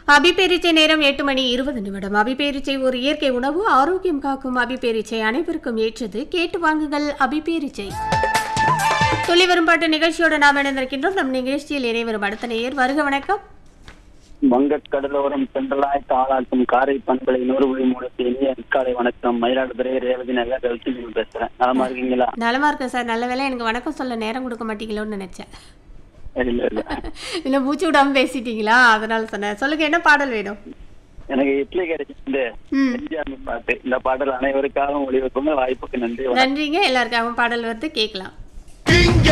அபிபேரிச்சை நேரம் எட்டு மணி இருபது நிமிடம் அபிபேரிச்சை ஒரு இயற்கை உணவு ஆரோக்கியம் காக்கும் அபிபேரிச்சை அனைவருக்கும் ஏற்றது கேட்டு வாங்குங்கள் அபிபேரிச்சை துளி வரும் பாட்டு நிகழ்ச்சியோட நாம் இணைந்திருக்கின்றோம் நம் நிகழ்ச்சியில் இணைவரும் அடுத்த நேயர் வருக வணக்கம் வங்கக் கடலோரம் சென்றலாய் தாளாட்டும் காரை பண்பலை நூறு புள்ளி மூணுக்கு இனிய காலை வணக்கம் மயிலாடுதுறை ரேவதி நகர் ரவிச்சந்திரன் பேசுறேன் நலமா இருக்கீங்களா நலமா இருக்கேன் சார் நல்ல வேளை எனக்கு வணக்கம் சொல்ல நேரம் கொடுக்க மாட்டீங்களோன்னு நினைச்சேன் இல்ல இல்ல இல்ல மூச்சு விடாம பேசிட்டீங்களா அதனால சொன்னேன் சொல்லுங்க என்ன பாடல் வேணும் எனக்கு இட்லி கிடைச்சிருந்து ம் எம்ஜிஆர் பாட்டு இந்த பாடல் அனைவருக்காகவும் ஒளிபரப்புங்க வாய்ப்புக்கு நன்றி வணக்கம். நன்றிங்க எல்லாருக்காகவும் பாடல் வந்து கேட்கலாம் இங்க